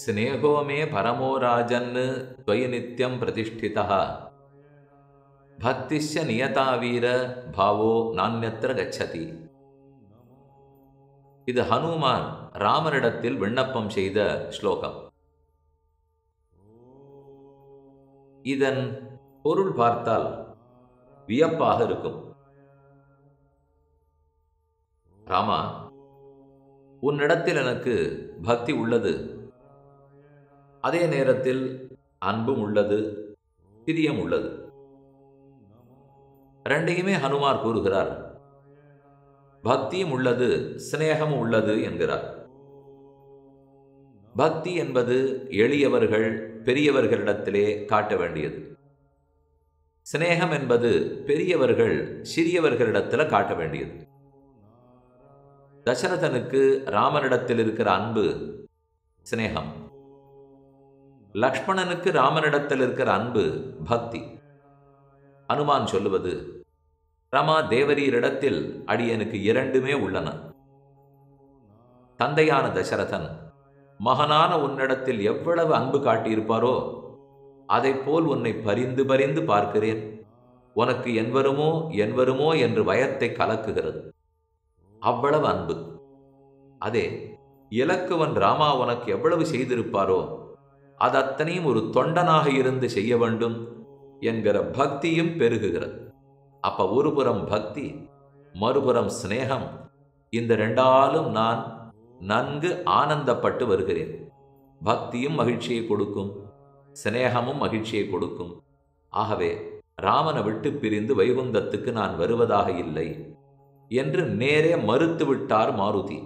स्नेहो मे परमो राजन् त्वयि नित्यं प्रतिष्ठितः भक्तिश्च नियता वीर भावो नान्यत्र गच्छति இது ஹனுமான் ராமனிடத்தில் விண்ணப்பம் செய்த ஸ்லோகம் இதன் பொருள் பார்த்தால் வியப்பாக இருக்கும் ராமா உன்னிடத்தில் எனக்கு பக்தி உள்ளது அதே நேரத்தில் அன்பும் உள்ளது பிரியம் உள்ளது ரெண்டையுமே ஹனுமார் கூறுகிறார் பக்தியும் உள்ளது சிநேகமும் உள்ளது என்கிறார் பக்தி என்பது எளியவர்கள் பெரியவர்களிடத்திலே காட்ட வேண்டியது சிநேகம் என்பது பெரியவர்கள் சிறியவர்களிடத்தில் காட்ட வேண்டியது தசரதனுக்கு ராமனிடத்தில் இருக்கிற அன்பு சிநேகம் லக்ஷ்மணனுக்கு ராமனிடத்தில் இருக்கிற அன்பு பக்தி அனுமான் சொல்லுவது ரமா தேவரீரிடத்தில் அடியனுக்கு இரண்டுமே உள்ளன தந்தையான தசரதன் மகனான உன்னிடத்தில் எவ்வளவு அன்பு காட்டியிருப்பாரோ போல் உன்னை பரிந்து பரிந்து பார்க்கிறேன் உனக்கு என் வருமோ என் வருமோ என்று வயத்தை கலக்குகிறது அவ்வளவு அன்பு அதே இலக்குவன் ராமா உனக்கு எவ்வளவு செய்திருப்பாரோ அது அத்தனையும் ஒரு தொண்டனாக இருந்து செய்ய வேண்டும் என்கிற பக்தியும் பெருகுகிறது அப்ப ஒரு புறம் பக்தி மறுபுறம் சிநேகம் இந்த ரெண்டாலும் நான் நன்கு ஆனந்தப்பட்டு வருகிறேன் பக்தியும் மகிழ்ச்சியை கொடுக்கும் சிநேகமும் மகிழ்ச்சியை கொடுக்கும் ஆகவே ராமனை விட்டு பிரிந்து வைகுந்தத்துக்கு நான் வருவதாக இல்லை என்று நேரே மறுத்து விட்டார் மாருதி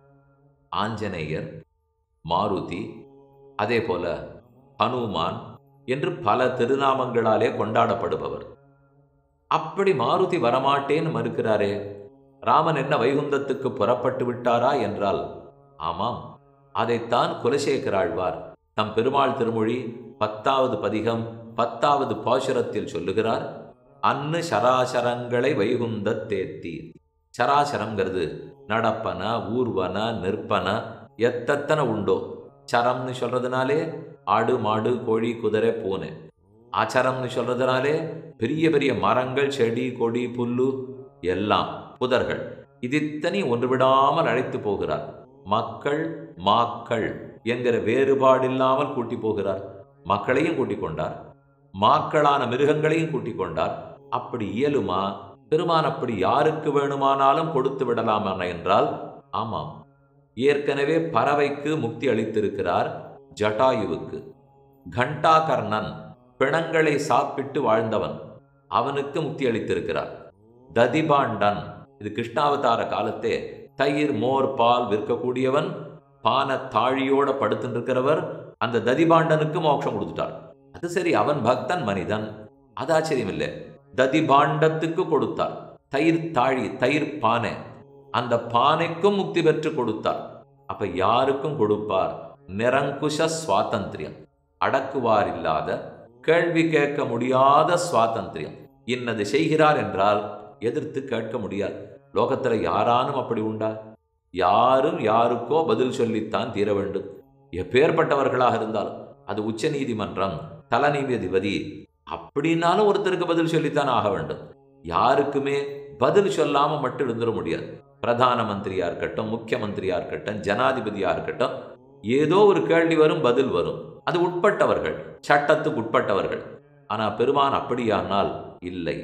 ஆஞ்சநேயர் மாருதி அதே போல ஹனுமான் என்று பல திருநாமங்களாலே கொண்டாடப்படுபவர் அப்படி மாருதி வரமாட்டேன்னு மறுக்கிறாரே ராமன் என்ன வைகுந்தத்துக்கு புறப்பட்டு விட்டாரா என்றால் ஆமாம் அதைத்தான் குலசேகராழ்வார் தம் பெருமாள் திருமொழி பத்தாவது பதிகம் பத்தாவது பாசுரத்தில் சொல்லுகிறார் அன்னு சராசரங்களை வைகுந்த தேத்தி சராசரங்கிறது நடப்பன ஊர்வன நிற்பன எத்தனை உண்டோ சரம்னு சொல்றதுனாலே ஆடு மாடு கோழி குதிரை பூனை ஆச்சாரம்னு சொல்றதுனாலே பெரிய பெரிய மரங்கள் செடி கொடி புல்லு எல்லாம் புதர்கள் இதித்தனி ஒன்று விடாமல் அழைத்து போகிறார் மக்கள் மாக்கள் என்கிற வேறுபாடில்லாமல் கூட்டி போகிறார் மக்களையும் கூட்டிக் கொண்டார் மாக்களான மிருகங்களையும் கூட்டிக் கொண்டார் அப்படி இயலுமா பெருமான் அப்படி யாருக்கு வேணுமானாலும் கொடுத்து விடலாமா என்றால் ஆமாம் ஏற்கனவே பறவைக்கு முக்தி அளித்திருக்கிறார் ஜட்டாயுவுக்கு கண்டாகர்ணன் பிணங்களை சாப்பிட்டு வாழ்ந்தவன் அவனுக்கு முக்தி அளித்திருக்கிறார் ததிபாண்டன் இது கிருஷ்ணாவதார காலத்தே தயிர் மோர் பால் விற்கக்கூடியவன் பான தாழியோட படுத்துட்டு இருக்கிறவர் அந்த ததிபாண்டனுக்கு மோட்சம் கொடுத்துட்டார் அது சரி அவன் பக்தன் மனிதன் அது ஆச்சரியம் இல்லை ததிபாண்டத்துக்கு கொடுத்தார் தயிர் தாழி தயிர் பானை அந்த பானைக்கும் முக்தி பெற்று கொடுத்தார் அப்ப யாருக்கும் கொடுப்பார் நிரங்குஷ சுவாதந்திரியம் அடக்குவார் இல்லாத கேள்வி கேட்க முடியாத சுவாதந்திரியம் இன்னது செய்கிறார் என்றால் எதிர்த்து கேட்க முடியாது லோகத்துல யாரானும் அப்படி உண்டா யாரும் யாருக்கோ பதில் சொல்லித்தான் தீர வேண்டும் எப்பேற்பட்டவர்களாக இருந்தாலும் அது உச்ச நீதிமன்றம் தல நீதிபதி அப்படின்னாலும் ஒருத்தருக்கு பதில் சொல்லித்தான் ஆக வேண்டும் யாருக்குமே பதில் சொல்லாம மட்டும் இருந்துட முடியாது பிரதான மந்திரியா இருக்கட்டும் முக்கியமந்திரியா இருக்கட்டும் ஜனாதிபதியா இருக்கட்டும் ஏதோ ஒரு கேள்வி வரும் பதில் வரும் அது உட்பட்டவர்கள் சட்டத்துக்கு உட்பட்டவர்கள் ஆனா பெருமான் அப்படியானால் இல்லை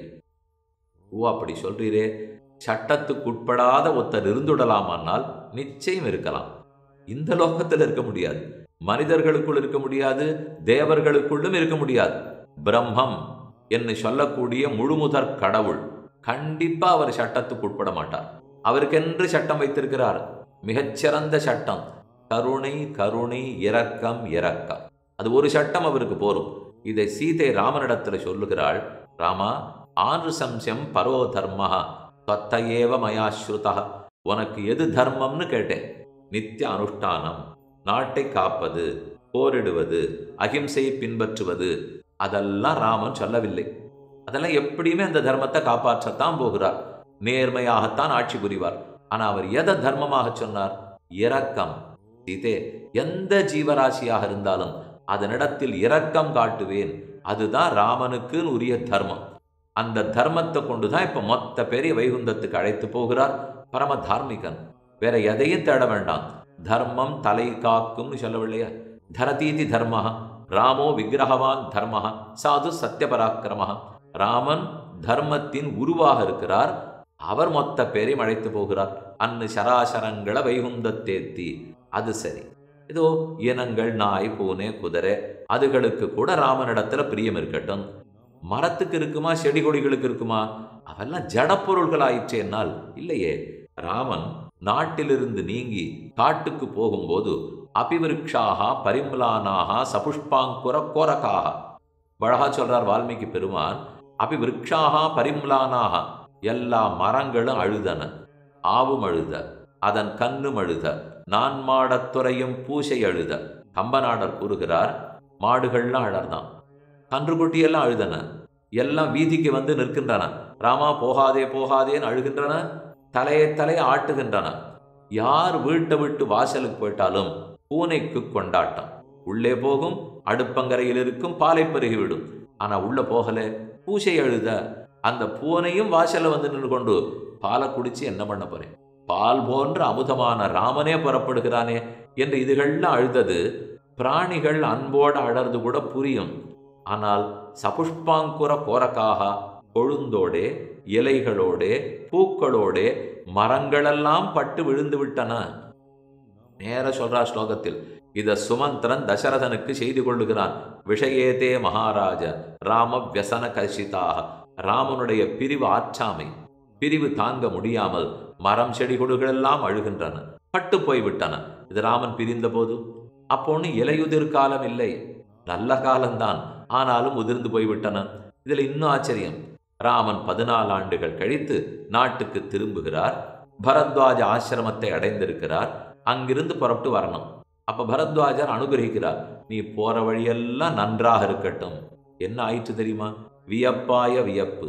ஓ அப்படி சொல்றீரே சட்டத்துக்கு உட்படாத ஒருத்தர் இருந்துடலாமானால் நிச்சயம் இருக்கலாம் இந்த லோகத்தில் இருக்க முடியாது மனிதர்களுக்குள் இருக்க முடியாது தேவர்களுக்குள்ளும் இருக்க முடியாது பிரம்மம் என்று சொல்லக்கூடிய முழுமுதற் கடவுள் கண்டிப்பா அவர் சட்டத்துக்கு உட்பட மாட்டார் அவருக்கென்று சட்டம் வைத்திருக்கிறார் மிகச்சிறந்த சட்டம் கருணை கருணை இரக்கம் இரக்கம் அது ஒரு சட்டம் அவருக்கு போரும் இதை சீதை ராமனிடத்துல சொல்லுகிறாள் ராமா ஆறு சம்சம் பரோ தர்மஹா தொத்தையேவ மயாஸ்ருதா உனக்கு எது தர்மம்னு கேட்டேன் நித்திய அனுஷ்டானம் நாட்டை காப்பது போரிடுவது அகிம்சையை பின்பற்றுவது அதெல்லாம் ராமன் சொல்லவில்லை அதெல்லாம் எப்படியுமே அந்த தர்மத்தை காப்பாற்றத்தான் போகிறார் நேர்மையாகத்தான் ஆட்சி புரிவார் ஆனா அவர் எதை தர்மமாக சொன்னார் இரக்கம் சீதே எந்த ஜீவராசியாக இருந்தாலும் அதனிடத்தில் இரக்கம் காட்டுவேன் அதுதான் ராமனுக்குன்னு உரிய தர்மம் அந்த தர்மத்தை கொண்டுதான் இப்ப மொத்த பெரிய வைகுந்தத்துக்கு அழைத்து போகிறார் பரம தார்மிகன் வேற எதையும் தேட வேண்டாம் தர்மம் தலை காக்கும்னு சொல்லவில்லையா தரதீதி தர்ம ராமோ விக்கிரகவான் தர்ம சாது சத்தியபராக்கிரம ராமன் தர்மத்தின் உருவாக இருக்கிறார் அவர் மொத்த பேரையும் அழைத்து போகிறார் அன்னு சராசரங்கள வைகுந்தத்தேத்தி அது சரி இதோ இனங்கள் நாய் பூனை குதிரை அதுகளுக்கு கூட ராமனிடத்துல பிரியம் இருக்கட்டும் மரத்துக்கு இருக்குமா செடி கொடிகளுக்கு இருக்குமா அவெல்லாம் ஜடப்பொருள்கள் ஆயிற்றேனால் இல்லையே ராமன் நாட்டிலிருந்து நீங்கி காட்டுக்கு போகும்போது அபிவிருக்ஷாக பரிம்லானாக சபுஷ்பாங்குர கோரகாக அழகா சொல்றார் வால்மீகி பெருமான் அபிவிருக்ஷாக பரிம்லானாக எல்லா மரங்களும் அழுதன ஆவும் அழுத அதன் கண்ணும் அழுத நான் மாடத்துறையும் பூசை அழுத கம்பநாடர் கூறுகிறார் மாடுகள்லாம் அழறதான் கன்றுக்குட்டியெல்லாம் அழுதன எல்லாம் வீதிக்கு வந்து நிற்கின்றன ராமா போகாதே போகாதேன்னு அழுகின்றன தலையை தலையை ஆட்டுகின்றன யார் வீட்டை விட்டு வாசலுக்கு போயிட்டாலும் பூனைக்கு கொண்டாட்டம் உள்ளே போகும் அடுப்பங்கரையில் இருக்கும் பாலை பருகிவிடும் ஆனா உள்ள போகல பூசை அழுத அந்த பூனையும் வாசல்ல வந்து நின்று கொண்டு பாலை குடிச்சு என்ன பண்ண போறேன் பால் போன்ற அமுதமான ராமனே புறப்படுகிறானே என்று இதுகள்லாம் அழுதது பிராணிகள் அன்போடு அழறது கூட புரியும் ஆனால் சபுஷ்பாங்குர கோரக்காக கொழுந்தோடே இலைகளோடே பூக்களோடே மரங்களெல்லாம் பட்டு விழுந்து விட்டன நேர சொல்றா ஸ்லோகத்தில் இத சுமந்திரன் தசரதனுக்கு செய்து கொள்ளுகிறான் விஷயேதே மகாராஜ ராம வியசன கர்ஷிதாக ராமனுடைய பிரிவு ஆற்றாமை பிரிவு தாங்க முடியாமல் மரம் செடி கொடிகளெல்லாம் அழுகின்றன பட்டு போய்விட்டன இது ராமன் பிரிந்த போது அப்போன்னு இலையுதிர் காலம் இல்லை நல்ல காலம்தான் ஆனாலும் உதிர்ந்து போய்விட்டன இதுல இன்னும் ஆச்சரியம் ராமன் பதினாலு ஆண்டுகள் கழித்து நாட்டுக்கு திரும்புகிறார் பரத்வாஜ ஆசிரமத்தை அடைந்திருக்கிறார் அங்கிருந்து புறப்பட்டு வரணும் அப்ப பரத்வாஜர் அனுகிரகிக்கிறார் நீ போற வழியெல்லாம் நன்றாக இருக்கட்டும் என்ன ஆயிற்று தெரியுமா வியப்பாய வியப்பு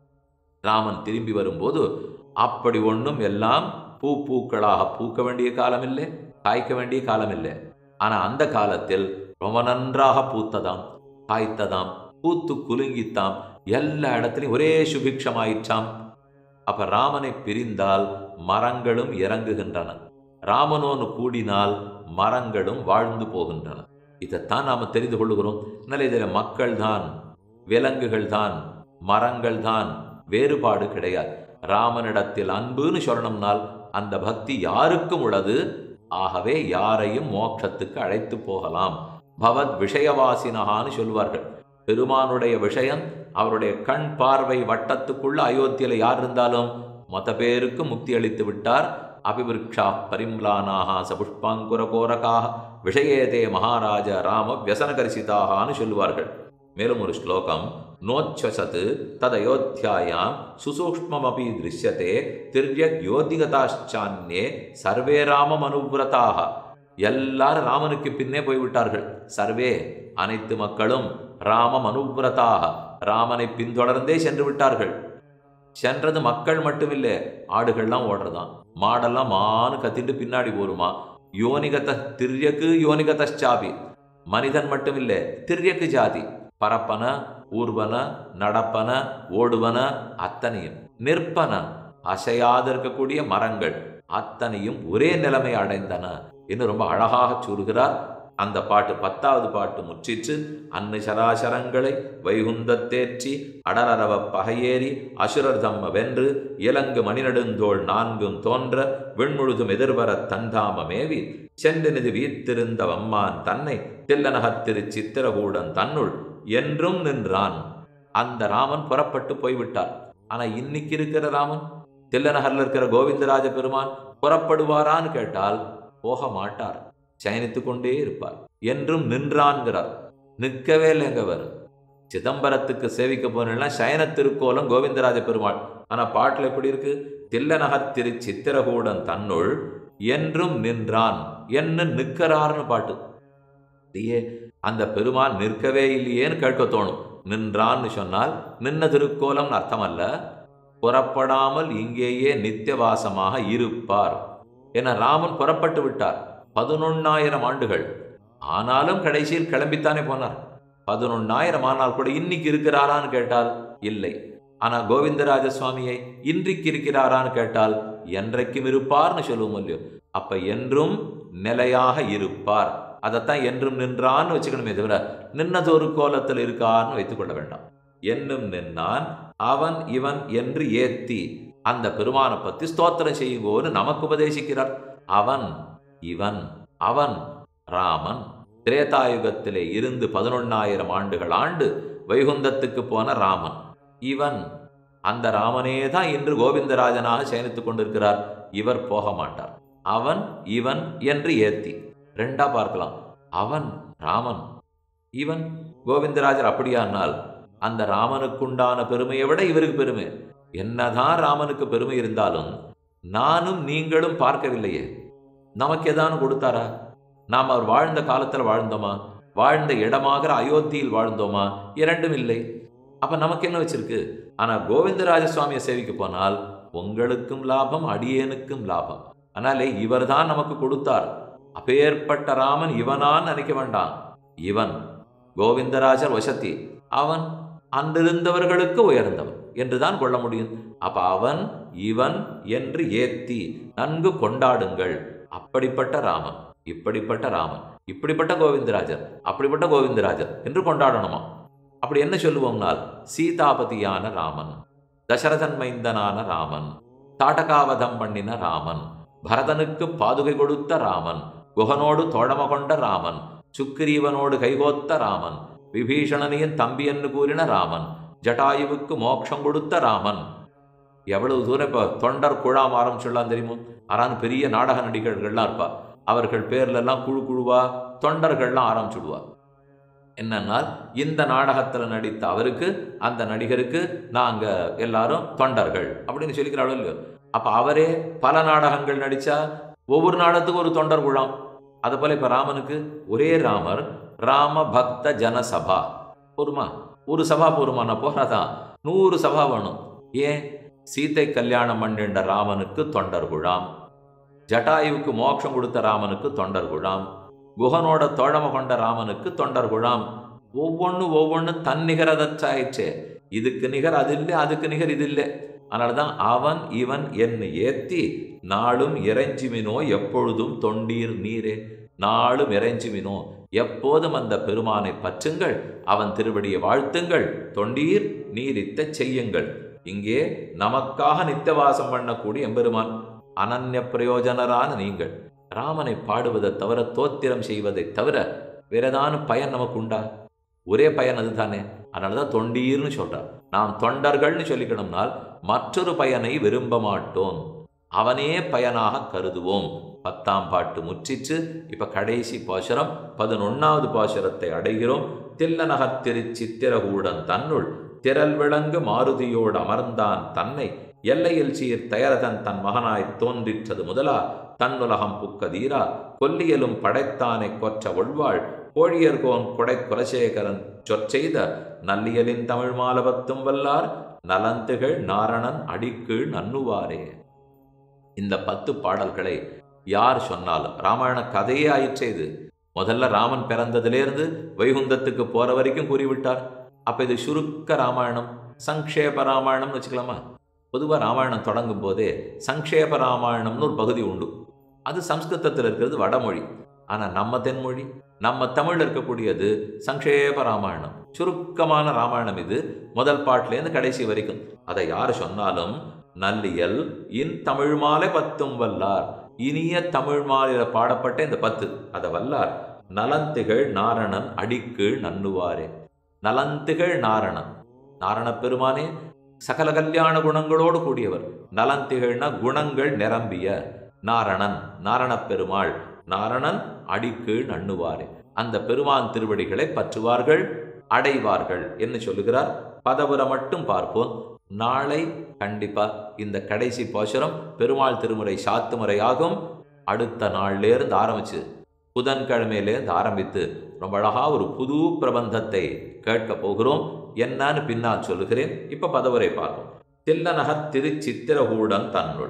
ராமன் திரும்பி வரும்போது அப்படி ஒன்றும் எல்லாம் பூ பூக்களாக பூக்க வேண்டிய காலம் இல்லை காய்க்க வேண்டிய காலம் இல்லை ஆனா அந்த காலத்தில் ரொம்ப நன்றாக பூத்ததாம் காய்த்ததாம் பூத்து குலுங்கித்தாம் எல்லா இடத்துலையும் ஒரே சுபிக்ஷமாயிற்றாம் அப்ப ராமனை பிரிந்தால் மரங்களும் இறங்குகின்றன ராமனோன்னு கூடினால் மரங்களும் வாழ்ந்து போகின்றன இதைத்தான் நாம தெரிந்து கொள்ளுகிறோம் அதனால இதில் மக்கள் தான் விலங்குகள் தான் மரங்கள் தான் வேறுபாடு கிடையாது ராமனிடத்தில் அன்புன்னு சொல்லணும்னால் அந்த பக்தி யாருக்கும் உள்ளது ஆகவே யாரையும் மோட்சத்துக்கு அழைத்து போகலாம் பவத் விஷயவாசினகான்னு சொல்வார்கள் பெருமானுடைய விஷயம் அவருடைய கண் பார்வை வட்டத்துக்குள்ள அயோத்தியில யார் இருந்தாலும் மொத்த பேருக்கு முக்தி அளித்து விட்டார் அபிவிருக்ஷா பரிம்லானாக சபுஷ்பாங்குர கோரகாக விஷயேதே மகாராஜ ராம வியசனகரிசிதாகான்னு சொல்லுவார்கள் மேலும் ஒரு ஸ்லோகம் நோச்சசத் ததயோத்தியாயாம் சுசூக்ஷ்மமபி திருஷ்யத்தே திரியக் யோதிகதாச்சான்யே சர்வே ராமம் அனுவிரதாக எல்லாரும் ராமனுக்கு பின்னே போய்விட்டார்கள் சர்வே அனைத்து மக்களும் ராமம் அனுவிரதாக ராமனை பின்தொடர்ந்தே சென்று விட்டார்கள் சென்றது மக்கள் மட்டுமில்லை ஆடுகள்லாம் ஓடுறதாம் மாடெல்லாம் மானு கத்திட்டு பின்னாடி போருமா யோனிகத திரியக்கு யோனிகதாபி மனிதன் மட்டுமில்லை திரியக்கு ஜாதி பரப்பன ஊர்வன நடப்பன ஓடுவன அத்தனையும் நிற்பன அசையாது இருக்கக்கூடிய மரங்கள் அத்தனையும் ஒரே நிலைமை அடைந்தன என்று ரொம்ப அழகாக கூறுகிறார் அந்த பாட்டு பத்தாவது பாட்டு முற்றிற்று அன்னு சராசரங்களை வைகுந்தத்தேற்றி அடரரவ பகையேறி அசுரர் தம்ம வென்று இலங்கு மணிநெடுந்தோள் நான்கும் தோன்ற விண்முழுதும் எதிர்வரத் தந்தாமமேவி சென்றெனிது வீத்திருந்த வம்மான் தன்னை தில்லநகத்திரு சித்திரகூடன் தன்னுள் என்றும் நின்றான் அந்த ராமன் புறப்பட்டு போய்விட்டார் ஆனா இன்னைக்கு இருக்கிற ராமன் தில்லநகர்ல இருக்கிற கோவிந்தராஜ பெருமான் புறப்படுவாரான்னு கேட்டால் போக மாட்டார் சயனித்து கொண்டே இருப்பார் என்றும் நின்றான்கிறார் நிற்கவே இல்லைங்க அவர் சிதம்பரத்துக்கு சேவிக்க போனா சயன திருக்கோலம் கோவிந்தராஜ பெருமாள் ஆனா பாட்டுல எப்படி இருக்கு தில்லநகர் திரு சித்திரகூடன் தன்னுள் என்றும் நின்றான் என்ன நிற்கிறார்னு பாட்டு இல்லையே அந்த பெருமான் நிற்கவே இல்லையேன்னு கேட்க தோணும் நின்றான்னு சொன்னால் நின்ன திருக்கோலம்னு அர்த்தம் அல்ல புறப்படாமல் இங்கேயே நித்தியவாசமாக இருப்பார் என ராமன் புறப்பட்டு விட்டார் பதினொன்னாயிரம் ஆண்டுகள் ஆனாலும் கடைசியில் கிளம்பித்தானே போனார் பதினொன்னாயிரம் ஆனால் கூட இன்னைக்கு இருக்கிறாரான்னு கேட்டால் இல்லை ஆனா கோவிந்தராஜ சுவாமியை இன்றைக்கு இருக்கிறாரான்னு கேட்டால் என்றைக்கும் இருப்பார்னு சொல்லுவோம் இல்லையோ அப்ப என்றும் நிலையாக இருப்பார் அதைத்தான் என்றும் நின்றான்னு வச்சுக்கணுமே தவிர நின்னதொரு கோலத்தில் இருக்கார்னு வைத்துக் கொள்ள வேண்டாம் என்னும் நின்னான் அவன் இவன் என்று ஏத்தி அந்த பெருமானை பத்தி ஸ்தோத்திரம் செய்யுங்கோன்னு நமக்கு உபதேசிக்கிறார் அவன் இவன் அவன் ராமன் திரேதாயுகத்திலே இருந்து பதினொன்னாயிரம் ஆண்டுகள் ஆண்டு வைகுந்தத்துக்கு போன ராமன் இவன் அந்த ராமனே தான் இன்று கோவிந்தராஜனாக சயனித்துக் கொண்டிருக்கிறார் இவர் போக மாட்டார் அவன் இவன் என்று ஏத்தி ரெண்டா பார்க்கலாம் அவன் ராமன் இவன் கோவிந்தராஜர் அப்படியானால் அந்த ராமனுக்குண்டான பெருமையை விட இவருக்கு பெருமை என்னதான் ராமனுக்கு பெருமை இருந்தாலும் நானும் நீங்களும் பார்க்கவில்லையே நமக்கு ஏதானு கொடுத்தாரா நாம் அவர் வாழ்ந்த காலத்தில் வாழ்ந்தோமா வாழ்ந்த இடமாகிற அயோத்தியில் வாழ்ந்தோமா இரண்டும் இல்லை அப்ப நமக்கு என்ன வச்சிருக்கு ஆனா கோவிந்தராஜ சுவாமியை சேவிக்க போனால் உங்களுக்கும் லாபம் அடியேனுக்கும் லாபம் அதனாலே இவர்தான் நமக்கு கொடுத்தார் அப்பேற்பட்ட ராமன் இவனான்னு நினைக்க வேண்டாம் இவன் கோவிந்தராஜர் வசத்தி அவன் அன்றிருந்தவர்களுக்கு உயர்ந்தவன் என்றுதான் கொள்ள முடியும் அப்ப அவன் இவன் என்று ஏத்தி நன்கு கொண்டாடுங்கள் அப்படிப்பட்ட ராமன் இப்படிப்பட்ட ராமன் இப்படிப்பட்ட கோவிந்தராஜர் அப்படிப்பட்ட கோவிந்தராஜர் என்று கொண்டாடணுமா அப்படி என்ன சொல்லுவோம்னால் சீதாபதியான ராமன் தசரதன் மைந்தனான ராமன் தாட்டகாவதம் பண்ணின ராமன் பரதனுக்கு பாதுகை கொடுத்த ராமன் குகனோடு தோழம கொண்ட ராமன் சுக்கிரீவனோடு கைகோத்த ராமன் விபீஷணனையும் தம்பி என்று கூறின ராமன் ஜட்டாயுவுக்கு மோட்சம் கொடுத்த ராமன் எவ்வளவு தூரம் இப்போ தொண்டர் குழாம் ஆரம்பிச்சுடலாம் தெரியுமோ ஆறான் பெரிய நாடக நடிகர்கள்லாம் இருப்பா அவர்கள் பேர்ல எல்லாம் குழு குழுவா தொண்டர்கள்லாம் ஆரம்பிச்சுடுவா என்னன்னால் இந்த நாடகத்தில் நடித்த அவருக்கு அந்த நடிகருக்கு நாங்க எல்லாரும் தொண்டர்கள் அப்படின்னு சொல்லிக்கிறாளோ இல்லையோ அப்ப அவரே பல நாடகங்கள் நடிச்சா ஒவ்வொரு நாடகத்துக்கும் ஒரு தொண்டர் குழாம் அது போல இப்ப ராமனுக்கு ஒரே ராமர் ராம பக்த ஜனசபா போருமா ஒரு சபா போருமா போறாதான் நூறு சபா வேணும் ஏன் சீத்தை கல்யாணம் பண்ணிண்ட ராமனுக்கு தொண்டர் குழாம் ஜட்டாயுவுக்கு மோட்சம் கொடுத்த ராமனுக்கு தொண்டர் குழாம் குகனோட தோழம கொண்ட ராமனுக்கு தொண்டர் குழாம் ஒவ்வொன்று ஒவ்வொன்று தன்னிகரதச்சாயிற்றே இதுக்கு நிகர் அது இல்லை அதுக்கு நிகர் இது இல்லை அதனால்தான் அவன் இவன் என்னை ஏத்தி நாளும் இறைஞ்சுமினோ எப்பொழுதும் தொண்டீர் நீரே நாளும் இறைஞ்சுமினோ எப்போதும் அந்த பெருமானை பற்றுங்கள் அவன் திருவடியை வாழ்த்துங்கள் தொண்டீர் நீரித்த செய்யுங்கள் இங்கே நமக்காக நித்தியவாசம் பண்ணக்கூடிய எம்பெருமான் அனன்ய பிரயோஜனரான நீங்கள் ராமனை பாடுவதை தவிர தோத்திரம் செய்வதை தவிர வேறேதான பயன் நமக்கு உண்டா ஒரே பயன் அதுதானே அதனாலதான் தொண்டீர்னு சொல்றார் நாம் தொண்டர்கள்னு சொல்லிக்கணும்னால் மற்றொரு பயனை விரும்ப மாட்டோம் அவனே பயனாக கருதுவோம் பத்தாம் பாட்டு முற்றிச்சு இப்ப கடைசி பாசுரம் பதினொன்னாவது பாசுரத்தை அடைகிறோம் தில்லநகர் திருச்சித்திரகூடன் தன்னுள் திரள் விளங்கு மாருதியோடு அமர்ந்தான் தன்னை எல்லையில் சீர் தயரதன் தன் மகனாய் தோன்றிற்றது முதலா தன்னுலகம் புக்கதீரா கொல்லியலும் படைத்தானை கொற்ற ஒழ்வாள் கோழியர்கோன் கொடை குலசேகரன் சொற்செய்த நல்லியலின் தமிழ் மாலபத்தும் வல்லார் நலந்துகள் நாரணன் அடிக்கீழ் நன்னுவாரே இந்த பத்து பாடல்களை யார் சொன்னாலும் ராமாயண கதையே ஆயிற்றே இது முதல்ல ராமன் பிறந்ததிலிருந்து வைகுந்தத்துக்கு போற வரைக்கும் கூறிவிட்டார் அப்ப இது சுருக்க ராமாயணம் சங்கேப ராமாயணம்னு வச்சுக்கலாமா பொதுவாக ராமாயணம் தொடங்கும் போதே சங்கேப ராமாயணம்னு ஒரு பகுதி உண்டு அது சம்ஸ்கிருதத்தில் இருக்கிறது வடமொழி ஆனால் நம்ம தென்மொழி நம்ம தமிழில் இருக்கக்கூடியது சங்கேப ராமாயணம் சுருக்கமான ராமாயணம் இது முதல் பாட்டிலேருந்து கடைசி வரைக்கும் அதை யார் சொன்னாலும் நல்லியல் இன் தமிழ் மாலை பத்தும் வல்லார் இனிய தமிழ் மாலையில பாடப்பட்ட இந்த பத்து அதை வல்லார் நலந்திகள் நாரணன் அடிக்கீழ் நன்னுவாரே நலந்திகள் நாரணன் நாரண பெருமானே சகல கல்யாண குணங்களோடு கூடியவர் நலந்திகழ்னா குணங்கள் நிரம்பிய நாரணன் நாரணப் பெருமாள் நாரணன் அடிக்கீழ் நண்ணுவாரே அந்த பெருமான் திருவடிகளை பற்றுவார்கள் அடைவார்கள் என்று சொல்லுகிறார் பதவுரை மட்டும் பார்ப்போம் நாளை கண்டிப்பா இந்த கடைசி பாசுரம் பெருமாள் திருமுறை சாத்து முறையாகும் அடுத்த நாள்லேருந்து ஆரம்பிச்சு புதன்கிழமையிலேருந்து ஆரம்பித்து ரொம்ப அழகா ஒரு புது பிரபந்தத்தை கேட்க போகிறோம் என்னன்னு பின்னால் சொல்லுகிறேன் இப்ப பதவரை பார்ப்போம் தில்லநகர் திருச்சித்திரகூடன் தன்னுள்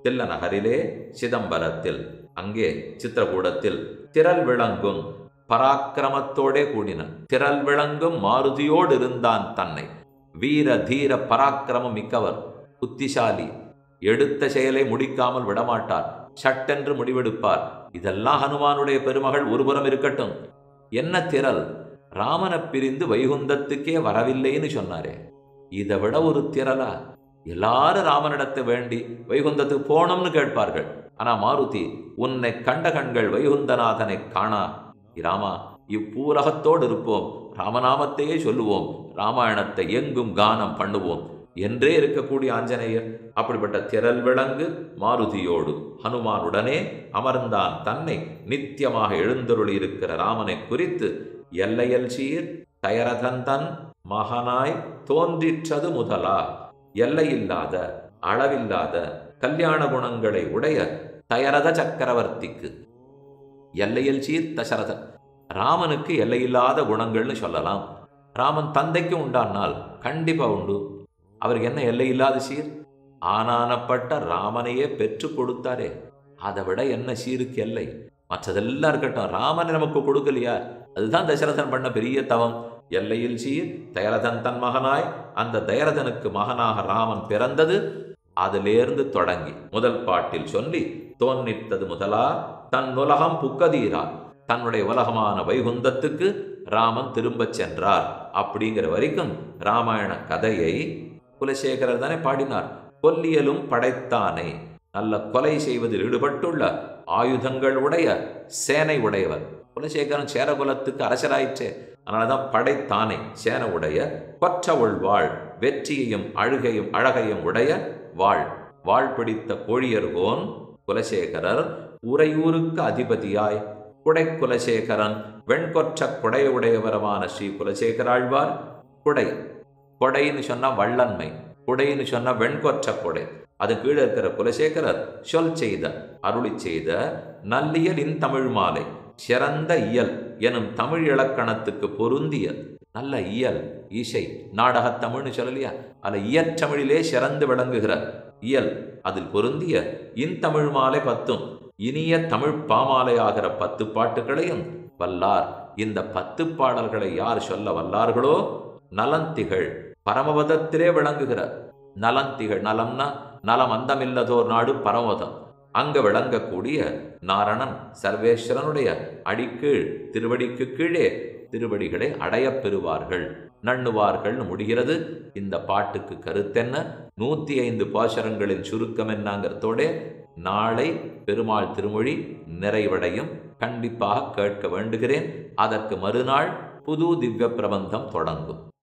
தில்ல நகரிலே சிதம்பரத்தில் அங்கே சித்திரகூடத்தில் திரள் விளங்கும் பராக்கிரமத்தோடே கூடின திரள் விளங்கும் மாருதியோடு இருந்தான் தன்னை வீர தீர பராக்கிரமம் மிக்கவர் புத்திசாலி எடுத்த செயலை முடிக்காமல் விடமாட்டார் சட்டென்று முடிவெடுப்பார் இதெல்லாம் ஹனுமானுடைய பெருமகள் ஒருபுறம் இருக்கட்டும் என்ன திரள் ராமனை பிரிந்து வைகுந்தத்துக்கே வரவில்லைன்னு சொன்னாரே இதை விட ஒரு திரளா எல்லாரும் ராமனிடத்தை வேண்டி வைகுந்தத்துக்கு போனோம்னு கேட்பார்கள் ஆனா மாருதி உன்னை கண்ட கண்கள் வைகுந்தநாதனை காணா ராமா இப்பூலகத்தோடு இருப்போம் ராமநாமத்தையே சொல்லுவோம் ராமாயணத்தை எங்கும் கானம் பண்ணுவோம் என்றே இருக்கக்கூடிய ஆஞ்சநேயர் அப்படிப்பட்ட திரள் விளங்கு மாருதியோடு ஹனுமானுடனே அமர்ந்தான் தன்னை நித்தியமாக எழுந்தருளி இருக்கிற ராமனை குறித்து எல்லையல் சீர் தயரதந்தன் மகனாய் தோன்றிற்றது முதலா எல்லையில்லாத அளவில்லாத கல்யாண குணங்களை உடைய தயரத சக்கரவர்த்திக்கு எல்லையில் சீர் தசரதன் ராமனுக்கு எல்லையில்லாத குணங்கள்னு சொல்லலாம் ராமன் தந்தைக்கு உண்டானால் கண்டிப்பா உண்டு அவருக்கு என்ன எல்லையில்லாத சீர் ஆனானப்பட்ட ராமனையே பெற்று கொடுத்தாரே அதை விட என்ன சீருக்கு எல்லை மற்றதெல்லாம் இருக்கட்டும் ராமனை நமக்கு கொடுக்கலையா அதுதான் தசரதன் பண்ண பெரிய தவம் எல்லையில் சீர் தயரதன் தன் மகனாய் அந்த தயரதனுக்கு மகனாக ராமன் பிறந்தது அதிலேருந்து தொடங்கி முதல் பாட்டில் சொல்லி தோன்னித்தது முதலா தன் உலகம் புக்கதீரா தன்னுடைய உலகமான வைகுந்தத்துக்கு ராமன் திரும்பச் சென்றார் அப்படிங்கிற வரைக்கும் ராமாயண கதையை குலசேகரர் தானே பாடினார் கொல்லியலும் படைத்தானே நல்ல கொலை செய்வதில் ஈடுபட்டுள்ள ஆயுதங்கள் உடைய சேனை உடையவர் குலசேகரன் சேரகுலத்துக்கு அரசராயிற்றே அதனாலதான் படைத்தானே சேனை உடைய கொற்ற உள்வாள் வெற்றியையும் அழுகையும் அழகையும் உடைய வாழ் வாழ் பிடித்த கோழியர்கோன் குலசேகரர் உறையூருக்கு அதிபதியாய் குடை குலசேகரன் வெண்கொற்ற குடையுடையவரமான ஸ்ரீ குலசேகராழ்வார் குடை கொடைன்னு சொன்னா வள்ளன்மை குடைன்னு சொன்னா வெண்கொற்ற கொடை அது கீழே இருக்கிற குலசேகரர் சொல் செய்த அருளி செய்த நல்லியல் இன் தமிழ் மாலை சிறந்த இயல் எனும் தமிழ் இலக்கணத்துக்கு பொருந்திய நல்ல இயல் இசை நாடகத் தமிழ்னு சொல்லலையா அல்ல இயற்றமிழிலே சிறந்து விளங்குகிற இயல் அதில் பொருந்திய இன் தமிழ் மாலை பத்தும் இனிய தமிழ் பாமாலை ஆகிற பத்து பாட்டுகளையும் வல்லார் இந்த பத்து பாடல்களை யார் சொல்ல வல்லார்களோ நலந்திகள் பரமபதத்திலே விளங்குகிற நலந்திகள் நலம்னா நலம் அந்தமில்லதோர் நாடு பரமபதம் அங்க விளங்கக்கூடிய நாரணன் சர்வேஸ்வரனுடைய அடிக்கீழ் திருவடிக்கு கீழே திருவடிகளை அடையப் பெறுவார்கள் நண்ணுவார்கள்னு முடிகிறது இந்த பாட்டுக்கு கருத்தென்ன நூத்தி ஐந்து பாசரங்களின் சுருக்கம் என்னங்கிறதோட நாளை பெருமாள் திருமொழி நிறைவடையும் கண்டிப்பாக கேட்க வேண்டுகிறேன் அதற்கு மறுநாள் புது திவ்ய பிரபந்தம் தொடங்கும்